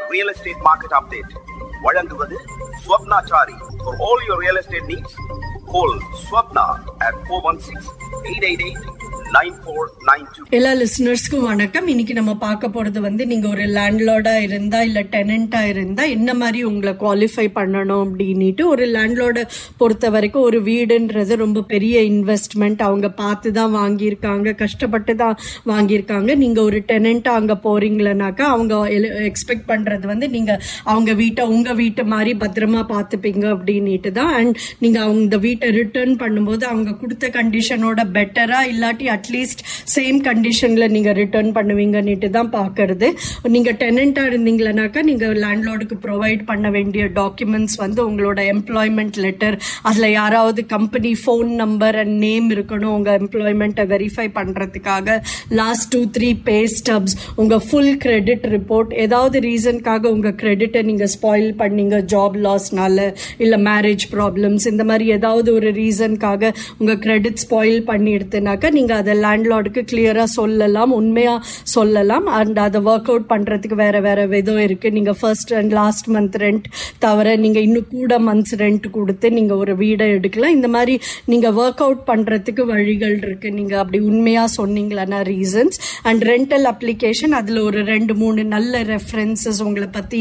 Real estate market update வழங்குவது Swapnachari for all your real estate needs call Swapna at four one six eight eight eight nine four nine two எல்லா லிசனர்ஸ்க்கும் வணக்கம் இன்னைக்கு நம்ம பார்க்க போறது வந்து நீங்க ஒரு லேண்ட்லார்டா இருந்தா இல்ல டெனண்டா இருந்தா என்ன மாதிரி உங்களை குவாலிஃபை பண்ணணும் அப்படின்னுட்டு ஒரு லேண்ட்லார்டை பொறுத்த வரைக்கும் ஒரு வீடுன்றது ரொம்ப பெரிய இன்வெஸ்ட்மெண்ட் அவங்க பார்த்து தான் வாங்கியிருக்காங்க கஷ்டப்பட்டு தான் வாங்கியிருக்காங்க நீங்க ஒரு டெனண்டா அங்க போறீங்களனாக்கா அவங்க எக்ஸ்பெக்ட் பண்றது வந்து நீங்க அவங்க வீட்டை உங்க வீட்டு மாதிரி பத்திரமா பார்த்துப்பீங்க அப்படின்னுட்டு தான் அண்ட் நீங்க அவங்க இந்த வீட்டை ரிட்டர்ன் பண்ணும்போது அவங்க கொடுத்த கண்டிஷனோட பெட்டரா இல்லாட்டி அட்லீஸ்ட் சேம் கண்டிஷன்ல நீங்க ரிட்டர்ன் பண்ணுவீங்கன்னுட்டு தான் பாக்குறது நீங்க டெனண்டா இருந்தீங்களனாக்கா நீங்க லேண்ட்லார்டுக்கு ப்ரொவைட் பண்ண வேண்டிய டாக்குமெண்ட்ஸ் வந்து உங்களோட எம்ப்ளாய்மெண்ட் லெட்டர் அதுல யாராவது company phone number and name இருக்கணும் உங்க எம்ப்ளாய்மெண்ட்டை வெரிஃபை பண்றதுக்காக last two three pay stubs உங்க ஃபுல் கிரெடிட் ரிப்போர்ட் ஏதாவது ரீசனுக்காக உங்க கிரெடிட்டை நீங்க ஸ்பாயில் பண்ணீங்க ஜாப் லாஸ்னால இல்ல மேரேஜ் ப்ராப்ளம்ஸ் இந்த மாதிரி ஏதாவது ஒரு ரீசனுக்காக உங்க கிரெடிட் ஸ்பாயில் பண்ணி எடுத்துனாக்கா நீங்க அதை லேண்ட்லார்டுக்கு கிளியரா சொல்லலாம் உண்மையா சொல்லலாம் அண்ட் அதை ஒர்க் அவுட் பண்றதுக்கு வேற வேற விதம் இருக்கு நீங்க first and last month rent தவிர நீங்க இன்னும் கூட மந்த்ஸ் ரெண்ட் கொடுத்து நீங்க ஒரு வீடை எடுக்கலாம் இந்த மாதிரி நீங்க ஒர்க் அவுட் பண்றதுக்கு வழிகள் இருக்கு நீங்க அப்படி உண்மையா சொன்னீங்களா ரீசன்ஸ் அண்ட் ரெண்டல் அப்ளிகேஷன் அதுல ஒரு ரெண்டு மூணு நல்ல ரெஃபரன்சஸ் உங்களை பத்தி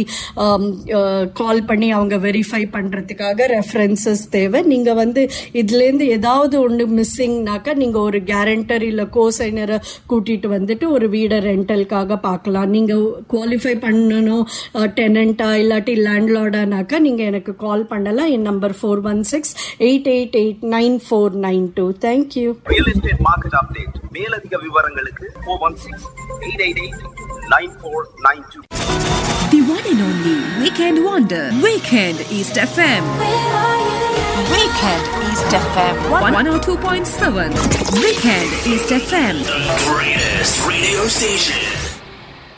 கால் பண்ணி அவங்க வெரிஃபை பண்றதுக்காக ரெஃபரன்சஸ் தேவை நீங்க வந்து இதுல இருந்து ஏதாவது ஒன்று மிஸ்ஸிங்னாக்கா நீங்க ஒரு கேரண்டர் இல்ல கோசைனரை கூட்டிட்டு வந்துட்டு ஒரு வீடை ரெண்டலுக்காக பார்க்கலாம் நீங்க குவாலிஃபை பண்ணணும் டெனண்டா இல்லாட்டி லேண்ட்லார்டானாக்கா நீங்க எனக்கு கால் பண்ணலாம் என் number four one six eight eight eight nine four nine two thank you real estate market update மேலதிக விவரங்களுக்கு four one six eight eight eight nine four nine two The one and only Weekend Wonder. Weekend East FM. Weekend East FM. 102.7. Weekend East FM. The greatest radio station.